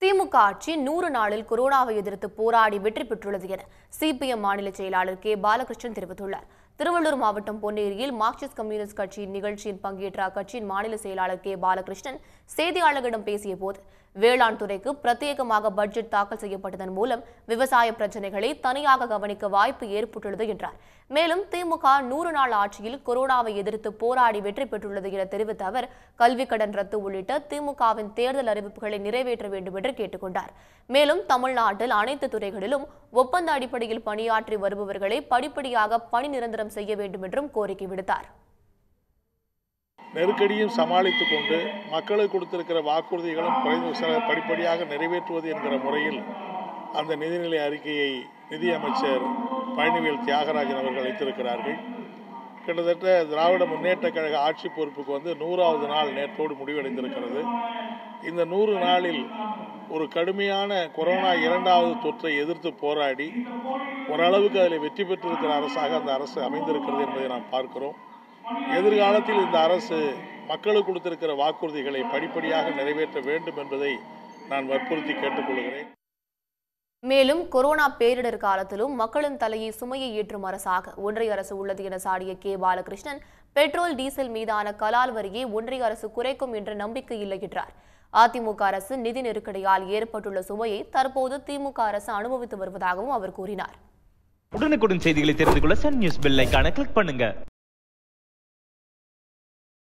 திமுக ஆட்சி நூறு நாளில் கொரோனாவை எதிர்த்து போராடி வெற்றி பெற்றுள்ளது என சிபிஎம் மாநில செயலாளர் கே பாலகிருஷ்ணன் தெரிவித்துள்ளார் திருவள்ளூர் மாவட்டம் பொன்னேரியில் மார்க்சிஸ்ட் கம்யூனிஸ்ட் கட்சியின் நிகழ்ச்சியில் பங்கேற்ற அக்கட்சியின் மாநில செயலாளர் கே பாலகிருஷ்ணன் செய்தியாளர்களிடம் பேசிய போது வேளாண் துறைக்கு பிரத்யேகமாக பட்ஜெட் தாக்கல் செய்யப்பட்டதன் மூலம் விவசாய பிரச்சினைகளை தனியாக கவனிக்க வாய்ப்பு ஏற்பட்டுள்ளது என்றார் மேலும் திமுக நூறு நாள் ஆட்சியில் கொரோனாவை எதிர்த்து போராடி வெற்றி பெற்றுள்ளது என தெரிவித்த அவர் கல்விக் கடன் ரத்து உள்ளிட்ட திமுகவின் தேர்தல் அறிவிப்புகளை நிறைவேற்ற வேண்டும் என்று கேட்டுக்கொண்டார் மேலும் தமிழ்நாட்டில் அனைத்து துறைகளிலும் ஒப்பந்த அடிப்படையில் பணியாற்றி வருபவர்களை படிப்படியாக பணி நிரந்தரம் செய்ய வேண்டும் என்றும் கோரிக்கை விடுத்தார் நெருக்கடியும் சமாளித்துக் கொண்டு மக்களுக்கு கொடுத்திருக்கிற வாக்குறுதிகளும் குறைந்த சில படிப்படியாக நிறைவேற்றுவது என்கிற முறையில் அந்த நிதிநிலை அறிக்கையை நிதியமைச்சர் பழனிவேல் தியாகராஜன் அவர்கள் அளித்திருக்கிறார்கள் கிட்டத்தட்ட திராவிட முன்னேற்றக் கழக ஆட்சி பொறுப்புக்கு வந்து நூறாவது நாள் நேற்றோடு முடிவடைந்திருக்கிறது இந்த நூறு நாளில் ஒரு கடுமையான கொரோனா இரண்டாவது தொற்றை எதிர்த்து போராடி ஓரளவுக்கு அதில் வெற்றி பெற்றிருக்கிற அரசாக அந்த அரசு அமைந்திருக்கிறது என்பதை நாம் பார்க்கிறோம் எதிர்காலத்தில் இந்த அரசு மக்களுக்கு கொடுத்திருக்கிற வாக்குறுதிகளை படிப்படியாக நிறைவேற்ற வேண்டும் என்பதை நான் வற்புறுத்தி கேட்டுக்கொள்கிறேன் மேலும் கொரோனா பேரிடர் காலத்திலும் மக்களின் தலையை சுமையை ஏற்றும் அரசாக ஒன்றிய அரசு உள்ளது என சாடிய கே பாலகிருஷ்ணன் பெட்ரோல் டீசல் மீதான கலால் வரியை ஒன்றிய அரசு குறைக்கும் என்ற நம்பிக்கை இல்லை என்றார் அதிமுக அரசு நிதி நெருக்கடியால் ஏற்பட்டுள்ள சுமையை தற்போது திமுக அரசு அனுபவித்து வருவதாகவும் அவர் கூறினார் உடனுக்குடன் செய்திகளை தெரிந்து கொள்ள சன் நியூஸ் பெல் ஐகானை கிளிக் பண்ணுங்க